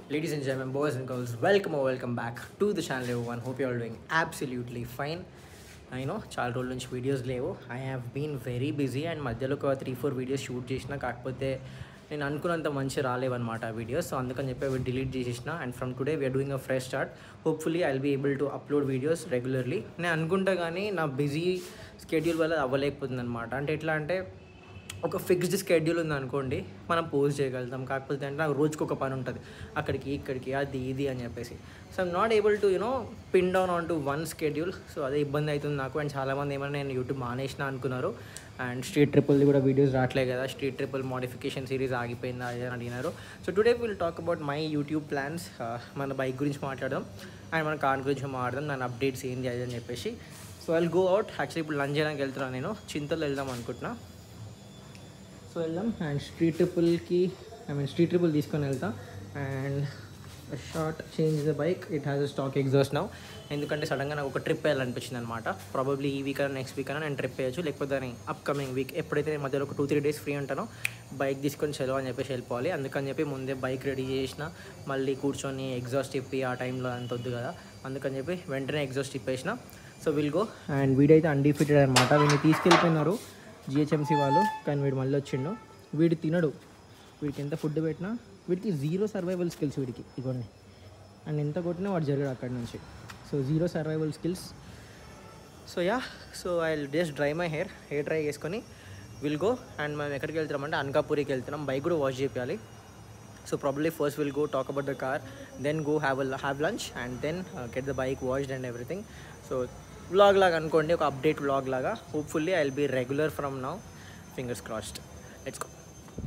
Ladies and gentlemen, boys and girls, welcome or welcome back to the channel everyone. Hope you're all doing absolutely fine. I know చాలా రోజుల నుంచి videos లేవు I have been very busy and మధ్యలో ఒక three four videos shoot చేసిన కాకపోతే నేను అనుకున్నంత మంచి రాలేవన్నమాట ఆ వీడియోస్ సో అందుకని చెప్పి అవి డిలీట్ చేసేసిన and from today we're doing a fresh start hopefully I'll be able to upload videos regularly నేను అనుకుంటా కానీ నా బిజీ స్కెడ్యూల్ వల్ల అవ్వలేకపోతుంది అనమాట అంటే ఎట్లా అంటే ఒక ఫిక్స్డ్ స్కెడ్యూల్ ఉంది అనుకోండి మనం పోస్ట్ చేయగలుగుతాం కాకపోతే అంటే నాకు రోజుకి ఒక పని ఉంటుంది అక్కడికి ఇక్కడికి అది ఇది అని చెప్పేసి so I'm not able to you know pin down on to one schedule so అదే ఇబ్బంది అవుతుంది నాకు అండ్ చాలామంది ఏమైనా నేను యూట్యూబ్ మానేసిన అనుకున్నారు అండ్ స్ట్రీట్ ట్రిపుల్ది కూడా వీడియోస్ రావట్లేదు కదా స్ట్రీట్ ట్రిపుల్ మోడిఫికేషన్ సిరీస్ ఆగిపోయిందా అది అని అడిగినారు so today will talk about my YouTube plans మన బైక్ గురించి మాట్లాడదాం అండ్ మన కార్ గురించి మాట్లాడదాం దాని అప్డేట్స్ ఏంటి అది అని చెప్పేసి so I'll go out actually ఇప్పుడు లంచ్ చేయడానికి వెళ్తున్నాను నేను చింతలు వెళ్దాం అనుకుంటున్నా సో వెళ్దాం అండ్ స్ట్రీట్ ట్రిపుల్కి ఐ మీన్ స్ట్రీట్ ట్రిపుల్ తీసుకొని వెళ్తాం and short change the bike it has a stack exhaust now ఎందుకంటే సడన్గా నాకు ఒక ట్రిప్ వేయాలనిపించింది అనమాట ప్రాబబ్లీ ఈ వీక్ అయినా నెక్స్ట్ వీక్ అయినా నేను ట్రిప్ వేయచ్చు లేకపోతే దాని అప్కమింగ్ వీక్ ఎప్పుడైతే నేను మధ్యలో ఒక టూ త్రీ డేస్ ఫ్రీ ఉంటానో బైక్ తీసుకొని సెలవు అని చెప్పేసి వెళ్ళిపోవాలి అందుకని చెప్పి ముందే బైక్ రెడీ చేసిన మళ్ళీ కూర్చొని ఎగ్జాస్ట్ ఇప్పి ఆ టైంలో అంత వద్దు కదా అందుకని చెప్పి వెంటనే ఎగ్జాస్ట్ ఇప్పేసిన సో విల్ గో అండ్ వీడైతే అన్డిఫిటెడ్ అనమాట వీడిని తీసుకెళ్ళిపోయినారు జిహెచ్ఎంసీ వాళ్ళు కానీ వీడు మళ్ళీ వచ్చిండు వీడు తినడు వీడికి ఎంత ఫుడ్ పెట్టినా వీడికి జీరో సర్వైవల్ స్కిల్స్ వీడికి ఇవ్వండి అండ్ ఎంత కొట్టినా వాడు జరగడు అక్కడి నుంచి so zero survival skills so yeah so I just dry my hair hair dry చేసుకొని విల్ గో అండ్ మేము ఎక్కడికి వెళ్తున్నామంటే అనకాపూరికి వెళ్తున్నాం బైక్ కూడా వాష్ చేయాలి so probably first will go talk about the car then go have have lunch and then get the bike washed and everything so vlog లాగా అనుకోండి ఒక అప్డేట్ వ్లాగ్ లాగా hopefully I will be regular from now fingers crossed let's go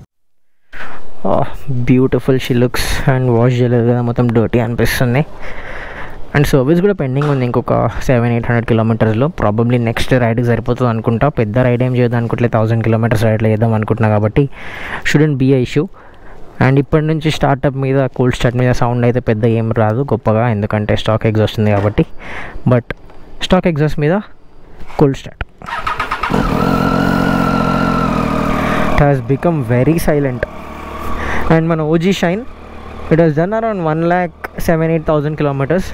beautiful she looks and wash చేయలేదు కదా మొత్తం dirty అనిపిస్తుంది and service కూడా pending ఉంది ఇంకొక సెవెన్ ఎయిట్ హండ్రెడ్ కిలోమీటర్స్లో ప్రాబబ్లీ నెక్స్ట్ రైడ్కి సరిపోతుంది అనుకుంటా పెద్ద రైడ్ ఏం చేద్దాం అనుకుంటే థౌసండ్ కిలోమీటర్స్ రైడ్లో చేద్దాం అనుకుంటున్నా కాబట్టి shouldn't be a issue and ఇప్పటి నుంచి స్టార్టప్ మీద కూల్ స్టార్ట్ మీద సౌండ్ అయితే పెద్ద ఏం రాదు గొప్పగా ఎందుకంటే స్టాక్ ఎగ్జాస్ట్ ఉంది కాబట్టి బట్ స్టాక్ ఎగ్జాస్ట్ మీద cool start it has become very silent and మన OG Shine it has done around one lakh seven eight thousand kilometres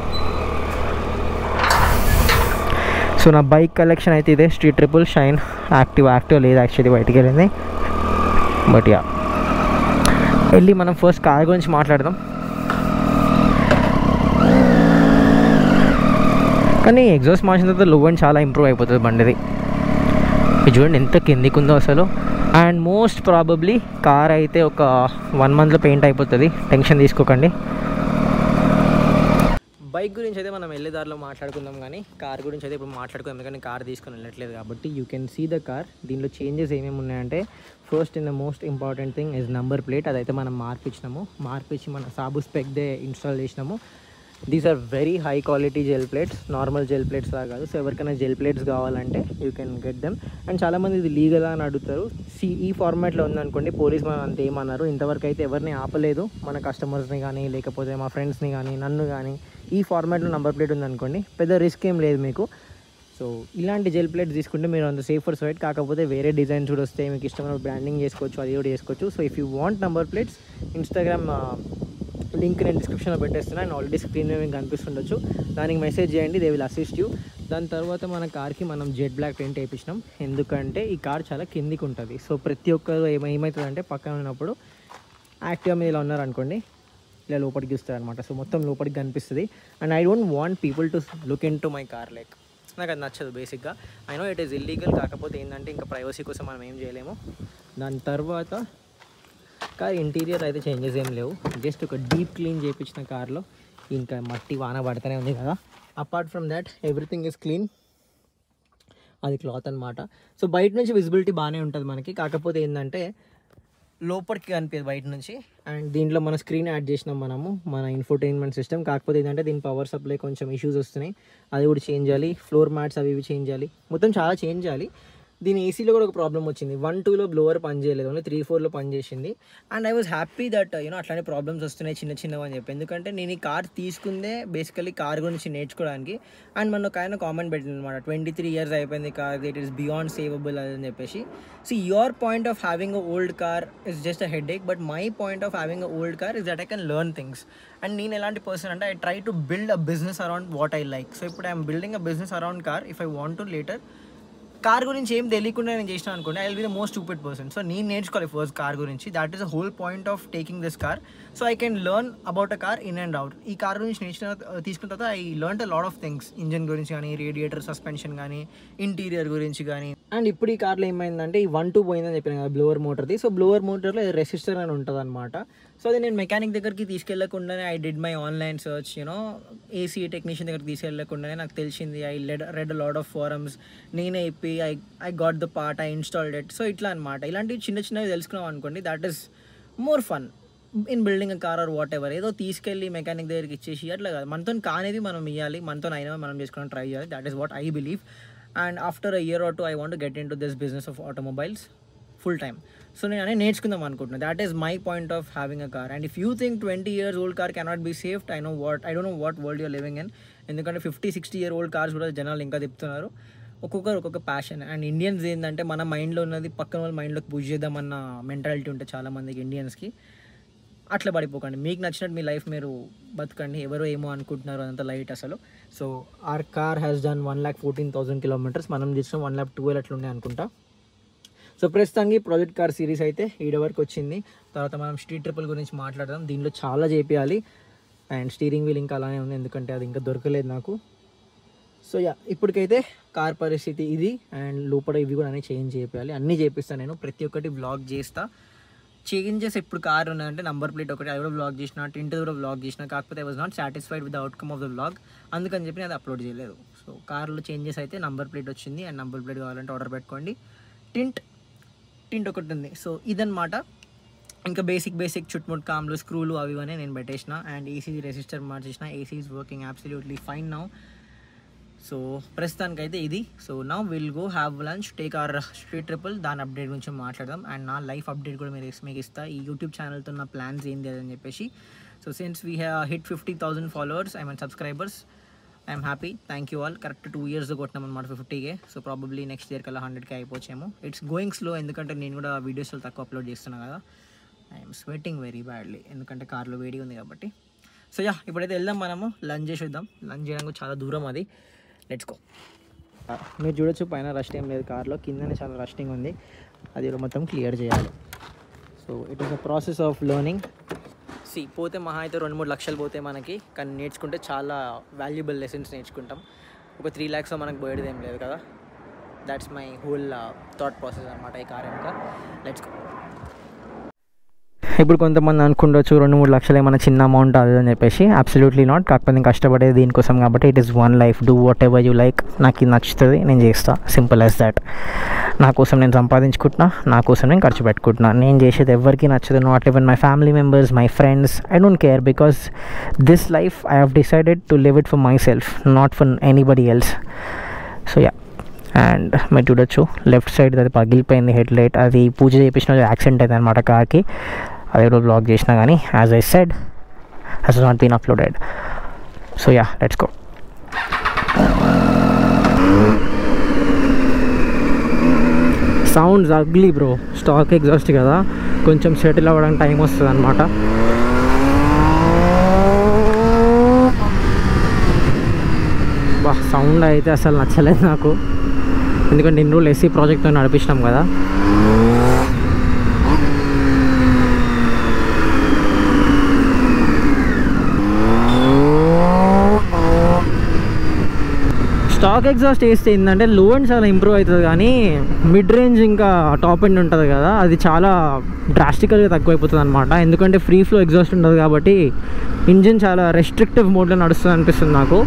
so నా బైక్ కలెక్షన్ అయితే ఇదే Street Triple Shine active active లేదు actually బయటికి వెళ్ళింది but yeah వెళ్ళి మనం ఫస్ట్ కార్ గురించి మాట్లాడదాం కానీ ఎగ్జాస్ట్ మార్చిన తర్వాత లో అండ్ చాలా ఇంప్రూవ్ అయిపోతుంది బండిది ఇది చూడండి ఎంత కిందికి ఉందో అసలు అండ్ మోస్ట్ ప్రాబబ్లీ కార్ అయితే ఒక వన్ మంత్లో పెయింట్ అయిపోతుంది టెన్షన్ తీసుకోకండి బైక్ గురించి అయితే మనం వెళ్ళే దారిలో మాట్లాడుకుందాం కానీ కార్ గురించి అయితే ఇప్పుడు మాట్లాడుకుందాం ఎందుకంటే కార్ తీసుకొని వెళ్ళట్లేదు కాబట్టి you can see the car దీనిలో చేంజెస్ ఏమేమి ఉన్నాయంటే first in the most important thing is number plate అదైతే మనం మార్పిచ్చినాము మార్పిచ్చి మన సాబు స్పెక్దే ఇన్స్టాల్ చేసినాము these are very high quality gel plates normal gel plates లా కాదు సో ఎవరికైనా జెల్ ప్లేట్స్ కావాలంటే you can get them and చాలామంది ఇది లీగల్ అని అడుగుతారు సి ఈ ఫార్మాట్లో ఉందనుకోండి పోలీస్ మనం అంత ఏమన్నారు ఇంతవరకు అయితే ఎవరిని ఆపలేదు మన కస్టమర్స్ని కానీ లేకపోతే మా ఫ్రెండ్స్ని కానీ నన్ను కానీ ఈ ఫార్మాట్లో నెంబర్ ప్లేట్ ఉందనుకోండి పెద్ద రిస్క్ ఏం లేదు మీకు సో ఇలాంటి జెల్ ప్లేట్స్ తీసుకుంటే మీరు అంత సేఫర్ సైడ్ కాకపోతే వేరే డిజైన్స్ కూడా వస్తాయి మీకు ఇష్టమైన బ్రాండింగ్ చేసుకోవచ్చు అది కూడా చేసుకోవచ్చు so if you want number plates Instagram link నేను డిస్క్రిప్షన్లో పెట్టేస్తున్నా అండ్ ఆల్రెడీ స్క్రీన్ మీద మీకు కనిపిస్తుండొచ్చు దానికి మెసేజ్ చేయండి దే విల్ అసిస్ట్ యూ దాని తర్వాత మన కార్కి మనం జెడ్ బ్లాక్ పెయింట్ వేయించినాం ఎందుకంటే ఈ కార్ చాలా కిందికి ఉంటుంది సో ప్రతి ఒక్కరు ఏమ ఏమవుతుందంటే పక్కన ఉన్నప్పుడు యాక్టివ్ మీద ఇలా ఉన్నారనుకోండి ఇలా లోపలికి చూస్తారు అనమాట సో మొత్తం లోపలికి కనిపిస్తుంది and I don't want people to look in to my car like నాకు అది నచ్చదు బేసిక్గా I know it is illegal కాకపోతే ఏంటంటే ఇంకా ప్రైవసీ కోసం మనం ఏం చేయలేము దాని తర్వాత కార్ ఇంటీరియర్ అయితే చేంజెస్ ఏం లేవు జస్ట్ ఒక డీప్ క్లీన్ చేయించిన కార్లో ఇంకా మట్టి వాన పడుతూనే ఉంది కదా apart from that everything is clean అది క్లాత్ అనమాట సో బయట నుంచి విజిబిలిటీ బాగానే ఉంటుంది మనకి కాకపోతే ఏంటంటే లోపలికి కనిపించదు బయట నుంచి అండ్ దీంట్లో మన స్క్రీన్ యాడ్ చేసినాం మనము మన ఇన్ఫోటైన్మెంట్ సిస్టమ్ కాకపోతే ఏంటంటే దీని పవర్ సప్లై కొంచెం ఇష్యూస్ వస్తున్నాయి అది కూడా చేంజ్ చేయాలి ఫ్లోర్ మ్యాట్స్ అవి ఇవి చేంజ్ చేయాలి మొత్తం చాలా చేంజ్ చేయాలి దీని ఏసీలో కూడా ఒక ప్రాబ్లం వచ్చింది వన్ టూలో బ్లోవర్ పని చేయలేదు ఓన్లీ త్రీ ఫోర్లో పని చేసింది and I was happy that you know అట్లానే ప్రాబ్లమ్స్ వస్తున్నాయి చిన్న చిన్నవి అని చెప్పి ఎందుకంటే నేను ఈ కార్ తీసుకుందే బేసికలీ కార్ గురించి నేర్చుకోవడానికి అండ్ మన ఒక ఆయన కామెంట్ పెట్టింది అనమాట ట్వంటీ త్రీ ఇయర్స్ అయిపోయింది car it is beyond saveable అని చెప్పేసి so your point of having a old car is just a headache but my point of having a old car is that I can learn things and నేను ఎలాంటి person అంటే I try to build a business around what I like so ఇప్పుడు I'm building a business around car if I want to later car గురించి ఏం తెలియకుండా నేను చేసిన అనుకోండి I will be the most stupid person so నేను నేర్చుకోవాలి first car గురించి that is the whole point of taking this car so I can learn about a car in and out ఈ కార్ గురించి నేర్చిన తీసుకున్న తర్వాత I learn a lot of things engine గురించి కానీ రేడియేటర్ సస్పెన్షన్ కానీ interior గురించి కానీ అండ్ ఇప్పుడు ఈ కార్లో ఏమైందంటే ఈ వన్ టూ పోయిందని చెప్పిన కదా బ్లోవర్ మోటర్ది సో బ్లోవర్ మోటర్లో రెసిస్టర్ అని ఉంటుంది అనమాట సో అది నేను మెకానిక్ దగ్గరికి తీసుకెళ్లకుండానే I did my online search you know AC technician దగ్గరికి తీసుకెళ్లకుండానే నాకు తెలిసింది I read read lot of forums నేనే ఇప్పి I I got the part I installed it so ఇట్లా అనమాట ఇలాంటివి చిన్న చిన్నవి తెలుసుకున్నాం అనుకోండి that is more fun in building car or whatever ఏదో తీసుకెళ్ళి మెకానిక్ దగ్గరికి ఇచ్చేసి అట్లా కాదు మనతో కానేది మనం ఇవ్వాలి మనతో అయినా మనం చేసుకోవడం ట్రై చేయాలి that is what I believe and after a year or two I want get in to this business of automobiles full time so నేను అనేది నేర్చుకుందాం అనుకుంటున్నాను that is my point of having a car and if you think twenty years old car cannot be saved I know what I don't know what world you're living in ఎందుకంటే fifty sixty year old cars కూడా జనాలు ఇంకా తిప్పుతున్నారు ఒక్కొక్కరు ఒక్కొక్క passion and Indians ఏంటంటే మన మైండ్లో ఉన్నది పక్కన వాళ్ళ మైండ్లోకి పుష్ చేద్దామన్న మెంటాలిటీ ఉంటుంది చాలా మందికి ఇండియన్స్కి అట్లా పడిపోకండి మీకు నచ్చినట్టు మీ లైఫ్ మీరు బతకండి ఎవరో ఏమో అనుకుంటున్నారు అంత లైట్ అసలు so our car has done one lakh fourteen thousand kilometres మనం చేసిన వన్ ల్యాక్ ట్వెల్వ్ అట్లా ఉండే అనుకుంటా సో ప్రస్తుతానికి ప్రాజెక్ట్ కార్ సిరీస్ అయితే ఈడ వరకు వచ్చింది తర్వాత మనం స్ట్రీట్ ట్రిపుల్ గురించి మాట్లాడదాం దీనిలో చాలా చేపియాలి అండ్ స్టీరింగ్ వీల్ ఇంకా అలానే ఉంది ఎందుకంటే అది ఇంకా దొరకలేదు నాకు సో యా ఇప్పటికైతే కార్ పరిస్థితి ఇది అండ్ లోపల ఇవి కూడా అన్నీ చేంజ్ చేయాలి అన్నీ చేపిస్తాను నేను ప్రతి ఒక్కటి బ్లాగ్ చేస్తా చేంజెస్ ఇప్పుడు కార్ ఉన్నదంటే నంబర్ ప్లేట్ ఒకటి అది కూడా బ్లాగ్ చేసిన టింట్ కూడా బ్లాగ్ చేసిన కాకపోతే I was not satisfied with the outcome of the blog అందుకని చెప్పి నేను అది అప్లోడ్ చేయలేదు సో కార్లో చేంజెస్ అయితే నంబర్ ప్లేట్ వచ్చింది అండ్ నంబర్ ప్లేట్ కావాలంటే ఆర్డర్ పెట్టుకోండి టింట్ టింట్ ఒకటి ఉంది సో ఇదన్నమాట ఇంకా బేసిక్ బేసిక్ చుట్టుముట్టు కామ్లు స్క్రూలు అవి ఇవన్నీ నేను పెట్టేసిన అండ్ ఏసీ రెసిస్టర్ మార్చేసిన AC is working absolutely fine now so ప్రస్తుతానికైతే ఇది సో నా will go have lunch take our Street Triple దాని అప్డేట్ గురించి మాట్లాడదాం అండ్ నా లైఫ్ అప్డేట్ కూడా మీరు మీకు ఇస్తా ఈ యూట్యూబ్ ఛానల్తో నా ప్లాన్స్ ఏంది అని చెప్పేసి so since we have hit fifty thousand followers I mean subscribers I'm happy thank you all correct two years కొట్టినాం అనమాట fifty K so probably next year కల్లా హండ్రెడ్కే అయిపోవచ్చేమో ఇట్స్ గోయింగ్ స్లో ఎందుకంటే నేను కూడా వీడియోస్లో తక్కువ అప్లోడ్ చేస్తున్నాను కదా ఐఎమ్ స్వెట్టింగ్ వెరీ బ్యాడ్లీ ఎందుకంటే కార్లో వేడి ఉంది కాబట్టి సో యా ఇప్పుడైతే వెళ్దాం మనము లంచ్ చేసి వద్దాం లంచ్ చేయడానికి చాలా దూరం అది లెట్స్ గో మీరు చూడొచ్చు పైన రస్ట్ ఏం లేదు కార్లో కిందనే చాలా రస్టింగ్ ఉంది అది కూడా మొత్తం క్లియర్ చేయాలి so it is a process of learning సి పోతే మహా అయితే రెండు మూడు లక్షలు పోతే మనకి కానీ నేర్చుకుంటే చాలా వాల్యుబుల్ లెసన్స్ నేర్చుకుంటాం ఒక త్రీ ల్యాక్స్ మనకు పోయేది ఏం లేదు కదా that's my whole thought process అనమాట ఈ కార్ వెనుక లెట్స్ గో ఇప్పుడు కొంతమంది అనుకుండొచ్చు రెండు మూడు లక్షలు ఏమైనా చిన్న అమౌంట్ అది అని చెప్పేసి అబ్సల్యూట్లీ నాట్ కాకపోతే నేను కష్టపడేది దీనికోసం కాబట్టి it is one life do whatever you like నాకు ఇది నచ్చుతుంది నేను చేస్తా సింపుల్ యాజ్ దాట్ నా కోసం నేను సంపాదించుకుంటున్నా నా కోసం నేను ఖర్చు పెట్టుకుంటున్నా నేను చేసేది ఎవరికి నచ్చదు not even my family members my friends I don't care because this life I have decided to live it for myself not for anybody else so yeah and మీరు చూడొచ్చు లెఫ్ట్ సైడ్ అది పగిలిపోయింది head light అది పూజ చేయించిన accident అయింది అనమాట కార్కి అది కూడా బ్లాగ్ చేసినా కానీ as I said has not been uploaded so yeah let's go sounds ugly bro stack exhaust కదా కొంచెం సెటిల్ అవ్వడానికి టైం వస్తుంది అనమాట బా సౌండ్ అయితే అసలు నచ్చలేదు నాకు ఎందుకంటే ఇన్ని రోజులు ఎస్సీ ప్రాజెక్ట్తో నడిపించినాం కదా స్టాక్ ఎగ్జాస్ట్ వేస్తే ఏంటంటే లో అండ్ చాలా ఇంప్రూవ్ అవుతుంది కానీ మిడ్ రేంజ్ ఇంకా టాప్ ఎండ్ ఉంటుంది కదా అది చాలా డ్రాస్టికల్గా తక్కువైపోతుంది అనమాట ఎందుకంటే ఫ్రీ ఫ్లో ఎగ్జాస్ట్ ఉండదు కాబట్టి ఇంజిన్ చాలా రెస్ట్రిక్టివ్ మోడ్లో నడుస్తుంది అనిపిస్తుంది నాకు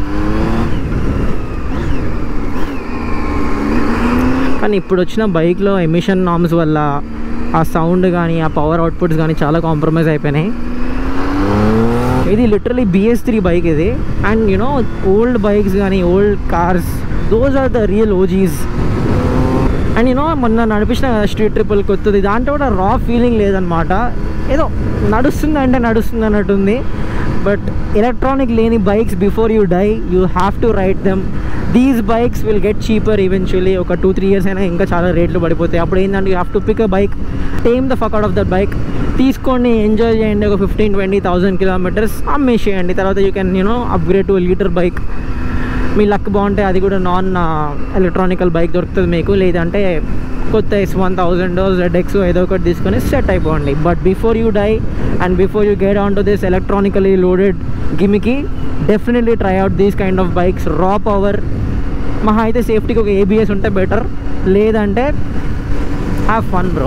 కానీ ఇప్పుడు వచ్చిన బైక్లో ఎమిషన్ నామ్స్ వల్ల ఆ సౌండ్ కానీ ఆ పవర్ అవుట్పుట్స్ కానీ చాలా కాంప్రమైజ్ అయిపోయినాయి ఇది లిటరలీ బిఎస్ త్రీ బైక్ ఇది అండ్ యునో ఓల్డ్ బైక్స్ కానీ old cars those are the real OGs and you know మొన్న నడిపించిన స్ట్రీట్ ట్రిపుల్ కొత్తది దాంట్లో కూడా రా ఫీలింగ్ లేదనమాట ఏదో నడుస్తుంది అంటే నడుస్తుంది అన్నట్టుంది బట్ ఎలక్ట్రానిక్ లేని bikes before you die you have to ride them these bikes will get cheaper eventually ఒక టూ త్రీ ఇయర్స్ అయినా ఇంకా చాలా రేట్లు పడిపోతాయి అప్పుడు ఏంటంటే you have to pick a bike tame the fuck out of that bike తీసుకొని enjoy చేయండి ఒక ఫిఫ్టీన్ ట్వంటీ థౌసండ్ కిలోమీటర్స్ అమ్మేసేయండి తర్వాత you can you know upgrade to litre bike మీ లక్ బాగుంటే అది కూడా నాన్ ఎలక్ట్రానికల్ బైక్ దొరుకుతుంది మీకు లేదంటే కొత్త ఎస్ వన్ థౌజండ్ జెడ్ఎక్స్ ఏదో ఒకటి తీసుకొని సెట్ అయిపోండి but before you die and before you get on to this electronically loaded gimmicky definitely try out these kind of bikes రా పవర్ మహా అయితే సేఫ్టీకి ఒక ఏబిఎస్ ఉంటే బెటర్ లేదంటే హ్యావ్ ఫన్ బ్రో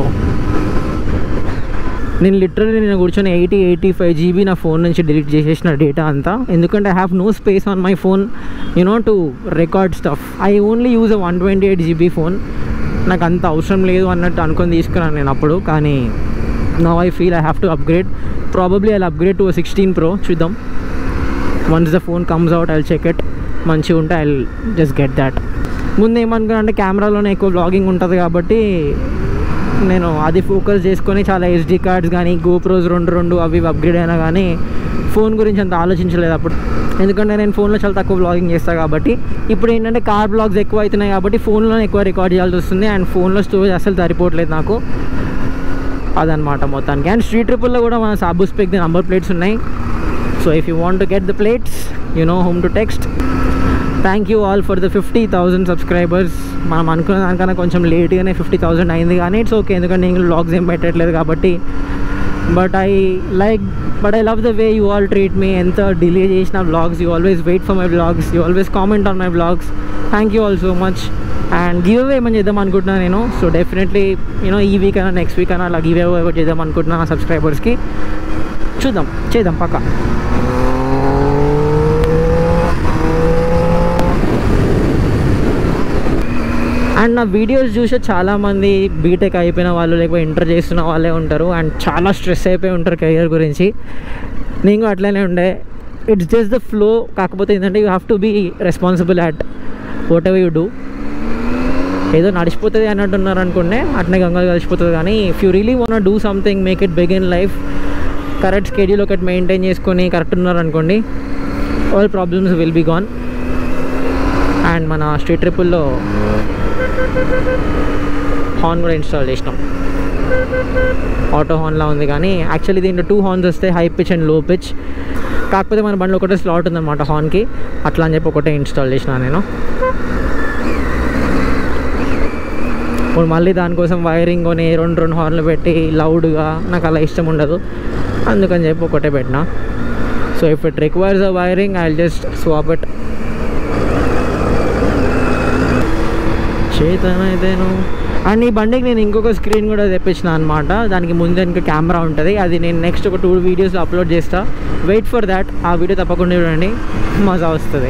నేను లిటరల్లీ నేను కూర్చొని ఎయిటీ ఎయిటీ ఫైవ్ జీబీ నా ఫోన్ నుంచి డిలీట్ చేసేసిన డేటా అంతా ఎందుకంటే I have no space on my phone you know to record stuff I only use a one twenty eight GB phone నాకు అంత అవసరం లేదు అన్నట్టు అనుకొని తీసుకున్నాను నేను అప్పుడు కానీ no I feel I have to upgrade probably I upgrade to sixteen pro చూద్దాం once the phone comes out I check it మంచిగా ఉంటే ఐ జస్ట్ గెట్ దాట్ ముందు ఏమనుకున్నా అంటే కెమెరాలోనే ఎక్కువ బ్లాగింగ్ ఉంటుంది కాబట్టి నేను అది ఫోకస్ చేసుకొని చాలా ఎస్డి కార్డ్స్ కానీ గోప్రోస్ రెండు రెండు అవి ఇవి అప్గ్రేడ్ అయినా కానీ ఫోన్ గురించి అంత ఆలోచించలేదు అప్పుడు ఎందుకంటే నేను ఫోన్లో చాలా తక్కువ బ్లాగింగ్ చేస్తాను కాబట్టి ఇప్పుడు ఏంటంటే కార్ బ్లాగ్స్ ఎక్కువ అవుతున్నాయి కాబట్టి ఫోన్లోనే ఎక్కువ రికార్డ్ చేయాల్సి వస్తుంది అండ్ ఫోన్లో స్టోరేజ్ అసలు సరిపోవట్లేదు నాకు అదనమాట మొత్తానికి అండ్ స్ట్రీట్ ట్రిపుల్లో కూడా మన సాబు స్పెక్ నంబర్ ప్లేట్స్ ఉన్నాయి so if you want to get the plates you know home to text thank you all for the fifty thousand subscribers మనం అనుకున్న దానికన్నా కొంచెం లేట్గానే ఫిఫ్టీ థౌజండ్ అయింది కానీ ఇట్స్ ఓకే ఎందుకంటే నేను వ్లాగ్స్ ఏం పెట్టట్లేదు కాబట్టి but I like but I love the way you all treat me ఎంత డిలే చేసిన vlogs you always wait for my vlogs you always comment on my vlogs thank you all so much and give away ఏమని చేద్దాం అనుకుంటున్నాను నేను so definitely you know ఈ week అయినా next week అయినా అలా గివ్ అవే చేద్దాం అనుకుంటున్నాను నా సబ్స్క్రైబర్స్కి చూద్దాం చేద్దాం పక్కా అండ్ నా వీడియోస్ చూసే చాలామంది బీటెక్ అయిపోయిన వాళ్ళు లేకపోతే ఇంటర్ చేస్తున్న వాళ్ళే ఉంటారు అండ్ చాలా స్ట్రెస్ అయిపోయి ఉంటారు కెరియర్ గురించి నేను కూడా అట్లనే ఉండే ఇట్స్ జస్ట్ ద ఫ్లో కాకపోతే ఏంటంటే you have to be responsible at whatever you do ఏదో నడిచిపోతుంది అన్నట్టున్నారు అనుకుంటే అట్నే గంగలు కలిసిపోతుంది కానీ if you really want do something make it big in life correct schedule ఒకటి మెయింటైన్ చేసుకొని కరెక్ట్ ఉన్నారు అనుకోండి all problems will be gone and మన స్ట్రీట్ ట్రిపుల్లో హార్న్ కూడా ఇన్స్టాల్ చేసినాం ఆటో హార్న్లా ఉంది కానీ యాక్చువల్లీ దీంట్లో టూ హార్న్స్ వస్తాయి high pitch and low pitch కాకపోతే మన బండిలో ఒకటే స్లాట్ ఉందన్నమాట హార్న్కి అట్లా అని చెప్పి ఒకటే ఇన్స్టాల్ చేసిన నేను ఇప్పుడు మళ్ళీ దానికోసం వైరింగ్ కొని రెండు రెండు హార్న్లు పెట్టి లౌడ్గా నాకు అలా ఇష్టం ఉండదు అందుకని చెప్పి ఒకటే పెట్టిన so if it requires a wiring I just swap it చేతనైతేను అండ్ ఈ బండికి నేను ఇంకొక స్క్రీన్ కూడా తెప్పించిన అనమాట దానికి ముందు వెనక కెమెరా ఉంటుంది అది నేను నెక్స్ట్ ఒక టూ వీడియోస్లో అప్లోడ్ చేస్తా వెయిట్ ఫర్ దాట్ ఆ వీడియో తప్పకుండా చూడండి మజా వస్తుంది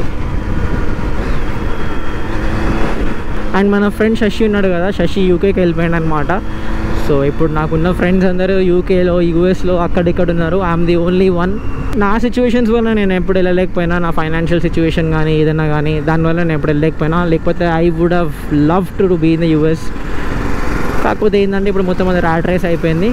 అండ్ మన ఫ్రెండ్ శశి ఉన్నాడు కదా శశి యూకేకి వెళ్ళిపోయాడు అనమాట సో ఇప్పుడు నాకున్న ఫ్రెండ్స్ అందరూ యూకేలో యూఎస్లో అక్కడిక్కడ ఉన్నారు ఐఎమ్ ది ఓన్లీ వన్ నా సిచ్యువేషన్స్ వల్ల నేను ఎప్పుడు వెళ్ళలేకపోయినా నా ఫైనాన్షియల్ సిచ్యువేషన్ కానీ ఏదైనా కానీ దానివల్ల నేను ఎప్పుడు వెళ్ళలేకపోయినా లేకపోతే I would have love to be in the US కాకపోతే ఏంటంటే ఇప్పుడు మొత్తం అది ర్యాట్ రేస్ అయిపోయింది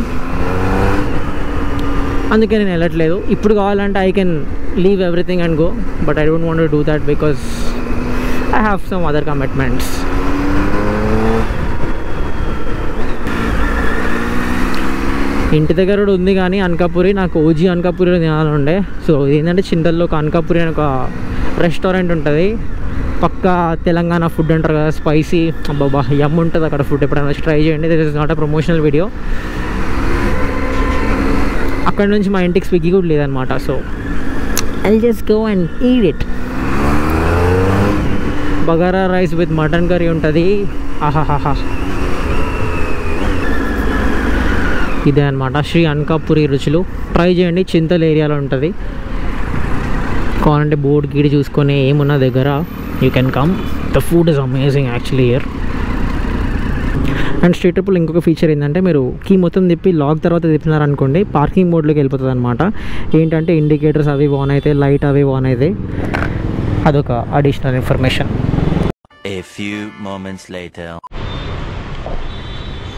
అందుకే నేను వెళ్ళట్లేదు ఇప్పుడు కావాలంటే I can leave everything and go but I don't want do that because I have some other commitments ఇంటి దగ్గర కూడా ఉంది కానీ అనకాపురి నాకు ఓజీ అనకాపురి తినాలని ఉండే సో ఏంటంటే చింతల్లో ఒక అనకాపురి అని ఒక రెస్టారెంట్ ఉంటుంది పక్కా తెలంగాణ ఫుడ్ అంటారు కదా స్పైసీ అబ్బాబా యమ్ ఉంటుంది అక్కడ ఫుడ్ ఎప్పుడైనా వచ్చి ట్రై చేయండి this is not a promotional video అక్కడ నుంచి మా ఇంటికి స్విగ్గీ కూడా లేదనమాట so I just go and eat it bagara rice with mutton curry ఉంటుంది ఆహాహాహా ఇదే అనమాట శ్రీ అనకాపురి రుచులు ట్రై చేయండి చింతల్ ఏరియాలో ఉంటుంది కావాలంటే బోర్డ్ గీడి చూసుకొని ఏమున్న దగ్గర you can come the food is amazing actually here and street triple ఇంకొక ఫీచర్ ఏంటంటే మీరు కీ మొత్తం తిప్పి లాక్ తర్వాత తిప్పినారనుకోండి పార్కింగ్ మోడ్లోకి వెళ్ళిపోతుంది అనమాట ఏంటంటే ఇండికేటర్స్ అవి ఆన్ అయితే లైట్ అవి ఆన్ అయితే అదొక additional information A few moments later.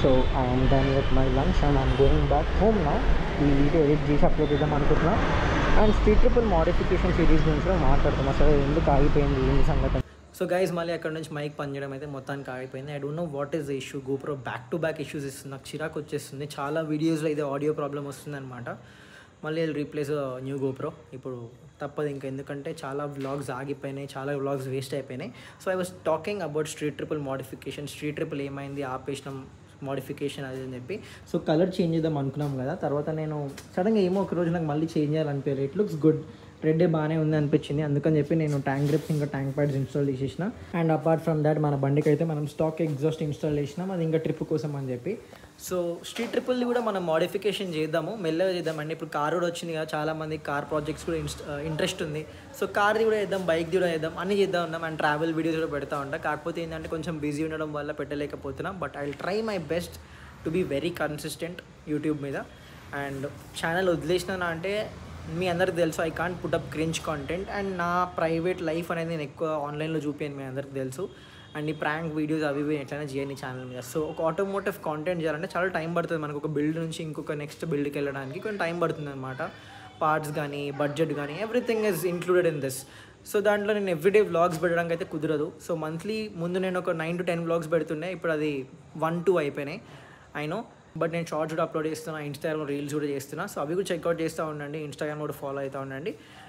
So I'm done with my lunch and I'm going back home నా ఈ వీడియో ఎడిట్ చేసి అప్లోడ్ చేద్దాం అనుకుంటున్నా and street triple modification series గురించి కూడా మాట్లాడుతాం అసలు ఎందుకు ఆగిపోయింది ఏంటి సంగతి సో గైస్ మళ్ళీ అక్కడ నుంచి మైక్ పనిచేయడం అయితే మొత్తానికి ఆగిపోయింది I don't know what is the issue GoPro back to back issues ఇస్తుంది నాకు చిరాకు వచ్చేస్తుంది చాలా వీడియోస్లో ఇది ఆడియో ప్రాబ్లం వస్తుంది అనమాట మళ్ళీ రీప్లేస్ న్యూ గోప్రో ఇప్పుడు తప్పదు ఇంకా ఎందుకంటే చాలా వ్లాగ్స్ ఆగిపోయినాయి చాలా వ్లాగ్స్ వేస్ట్ అయిపోయినాయి so I was talking about street triple modification street triple ఏమైంది ఆపేసినాం మోడిఫికేషన్ అది అని చెప్పి సో కలర్ చేంజ్ చేద్దాం అనుకున్నాం కదా తర్వాత నేను సడన్గా ఏమో ఒక రోజు నాకు మళ్ళీ చేంజ్ చేయాలనిపించలేదు ఇట్ లుక్స్ గుడ్ రెడ్ బాగానే ఉంది అనిపించింది అందుకని చెప్పి నేను ట్యాంక్ గ్రిప్స్ ఇంకా ట్యాంక్ ప్యాడ్స్ ఇన్స్టాల్ చేసేసిన అండ్ అపార్ట్ ఫ్రమ్ దాట్ మన బండికి అయితే మనం స్టాక్ ఎగ్జాస్ట్ ఇన్స్టాల్ చేసినాం అది ఇంకా ట్రిప్ కోసం అని చెప్పి సో స్ట్రీట్ ట్రిపుల్ది కూడా మనం మోడిఫికేషన్ చేద్దాము మెల్లగా చేద్దామండి ఇప్పుడు కార్ కూడా వచ్చింది కదా చాలా మంది కార్ ప్రాజెక్ట్స్ కూడా ఇంట్రెస్ట్ ఉంది సో కార్ది కూడా చేద్దాం బైక్ది కూడా చేద్దాం అన్ని చేద్దాం ఉన్నాం అండ్ ట్రావెల్ వీడియోస్ కూడా పెడతా ఉంటాం కాకపోతే ఏంటంటే కొంచెం బిజీ ఉండడం వల్ల పెట్టలేకపోతున్నాం but I will try my best to be very consistent YouTube మీద అండ్ ఛానల్ వదిలేసినా అంటే మీ అందరికి తెలుసు I can't put up cringe content and నా ప్రైవేట్ లైఫ్ అనేది నేను ఎక్కువ ఆన్లైన్లో చూపాను మీ అందరికి తెలుసు అండ్ ఈ ప్రాంక్ వీడియోస్ అవి ఇవి ఎట్లయినా చేయండి ఛానల్ మీద సో ఒక ఆటోమోటివ్ కాంటెంట్ చేయాలంటే చాలా టైం పడుతుంది మనకు ఒక బిల్డ్ నుంచి ఇంకొక నెక్స్ట్ బిల్డ్కి వెళ్ళడానికి కొంచెం టైం పడుతుంది అనమాట పార్ట్స్ కానీ బడ్జెట్ కానీ everything is included in this so దాంట్లో నేను ఎవ్రీడే వ్లాగ్స్ పెట్టడానికి అయితే కుదరదు సో మంత్లీ ముందు నేను ఒక నైన్ టు టెన్ వ్లాగ్స్ పెడుతుండే ఇప్పుడు అది వన్ టూ అయిపోయినాయి అయినో బట్ నేను షార్ట్స్ కూడా అప్లోడ్ చేస్తున్నా ఇన్స్టాగ్రామ్ రీల్స్ కూడా చేస్తున్నా సో అవి కూడా చెక్అవుట్ చేస్తూ ఉండండి ఇన్స్టాగ్రామ్ కూడా ఫాలో అవుతూ ఉండండి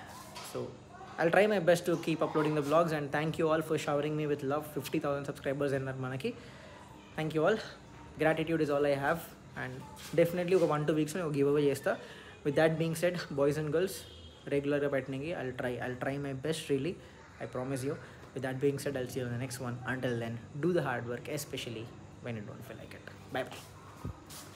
so I try my best to keep uploading the blogs and thank you all for showering me with love fifty thousand subscribers అన్నారు మనకి thank you all gratitude is all I have and definitely ఒక one two weeks నేను give away చేస్తా with that being said boys and girls రెగ్యులర్గా పెట్టడానికి I try I try my best really I promise you with that being said I'll see the next one until then do the hard work especially when it don't feel like it bye by